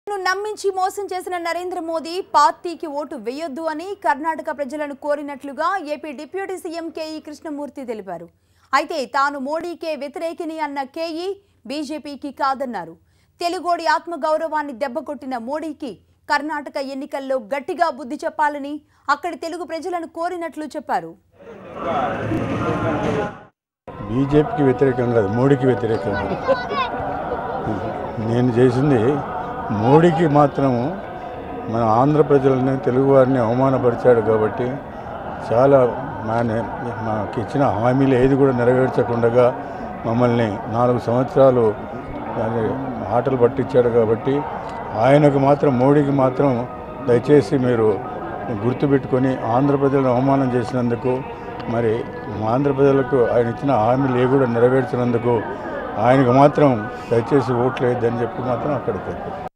ను నమ్మించి మోసం చేసిన నరేంద్ర మోదీ పార్టీకి ఓటు వేయొద్దు అని కర్ణాటక ప్రజలను కోరినట్లుగా AP deputy CM KE Krishnamurthy తెలిపారు అయితే తాను మోడీకే వ్యతిరేకిని అన్న కేఈ బీజేపీకి కాదన్నారు తెలుగోడి ఆత్మగౌరవాన్ని దెబ్బకొట్టిన మోడీకి కర్ణాటక ఎన్నికల్లో గట్టిగా బుద్ధి చెప్పాలని అక్కడి తెలుగు ప్రజలను కోరినట్లు చెప్పారు బీజేపీకి వ్యతిరేకం కాదు మోడీకి వ్యతిరేకం నేను చేసింది మోడీకి మాత్రం మన ఆంధ్ర ప్రజలని తెలుగువారిని అవమానపరిచాడు కాబట్టి చాలా మన మాకు ఇచ్చిన హామీలు ఏది కూడా నెరవేర్చకుండా మమ్మల్ని నాలుగు సంవత్సరాలు దాన్ని ఆటలు పట్టించాడు కాబట్టి ఆయనకు మాత్రం మోడీకి మాత్రం దయచేసి మీరు గుర్తుపెట్టుకొని ఆంధ్ర ప్రజలను అవమానం చేసినందుకు మరి మా ఆంధ్ర ప్రజలకు ఆయన ఇచ్చిన హామీలు ఏ కూడా నెరవేర్చినందుకు ఆయనకు మాత్రం దయచేసి ఓట్లు వేయద్దని చెప్పి మాత్రం అక్కడ చెప్పారు